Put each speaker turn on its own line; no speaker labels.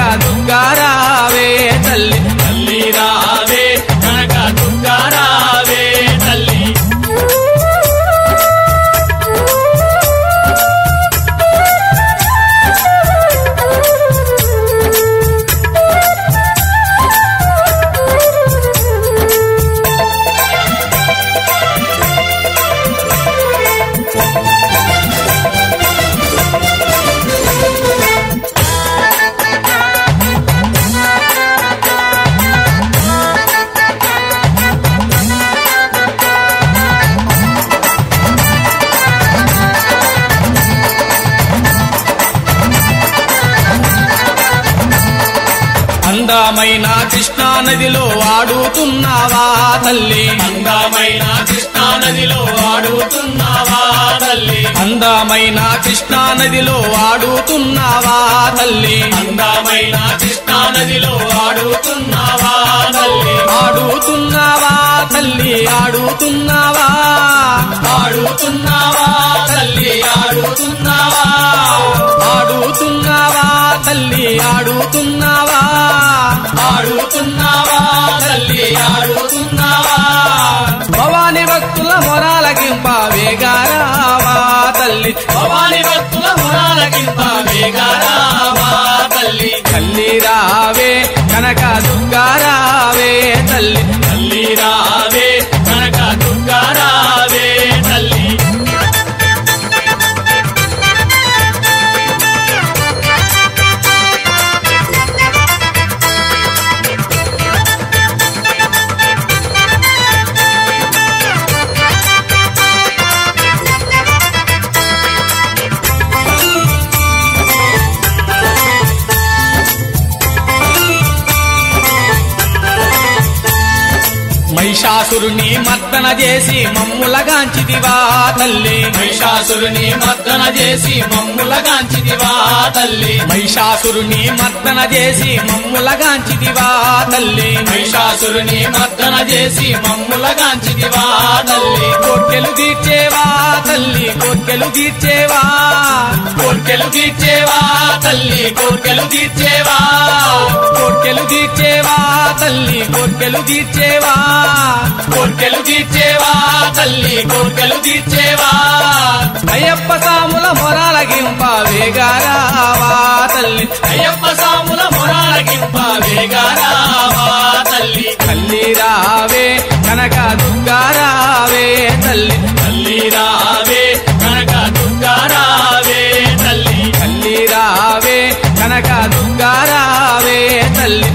దుర్గారావే తల్లి
తల్లి రావే కనక దుర్గా రావే తల్లి
అందమైన కృష్ణా నదిలో ఆడుతున్నావా తల్లి
అందమైన కృష్ణా నదిలో ఆడుతున్నావా తల్లి
అందమైన కృష్ణా నదిలో ఆడుతున్నావా తల్లి
అందమైన కృష్ణా నదిలో ఆడుతున్నావా తల్లి
ఆడుతున్నావా తల్లి ఆడుతున్నావా
ఆడుతున్నావా తల్లి ఆడుతున్నావా
ఆడుతున్నావా తల్లి ఆడుతున్నావా
ఆడుతున్నావా తల్లి ఆడుతున్నావా
భవాని భక్తుల మొరాలకింప వేగారావా తల్లి
భవాని భక్తుల మురాలకింత వేగారావా తల్లి
తల్లి రావే కనక దుర్గారావే తల్లి
తల్లి రావే కనక దుర్గా రావే తల్లి
మహిషాసురుని మర్దన చేసి మమ్ములగాంచిదివా తల్లి
మహిషాసురుని మర్దన చేసి మమ్ములగాంచిదివా తల్లి
మహిషాసురుని మర్దన చేసి మమ్ములగాంచిదివా తల్లి
మహిషాసురుని మర్దన చేసి మమ్ములగాంచిదివా తల్లి
కోర్కెలు తీర్చేవా తల్లి కోర్కెలు తీర్చేవా
కోర్కెలు తీర్చేవా తల్లి కోర్కెలు తీర్చేవా
కోర్కెలు తీర్చేవా తల్లి కోర్కెలు తీర్చేవా
కోర్కెలు తీర్చేవా తల్లి కోర్కెలు తీర్చేవా
అయ్యప్ప సాముల మొరాలగింప వేగారావా తల్లి
అయ్యప్ప సాముల మొరాలకింప వేగారావా తల్లి
తల్లి రావే కనక దుర్గారావే తల్లి
తల్లి రావే కనక దుర్గా రావే తల్లి
తల్లి రావే కనక దుర్గారావే తల్లి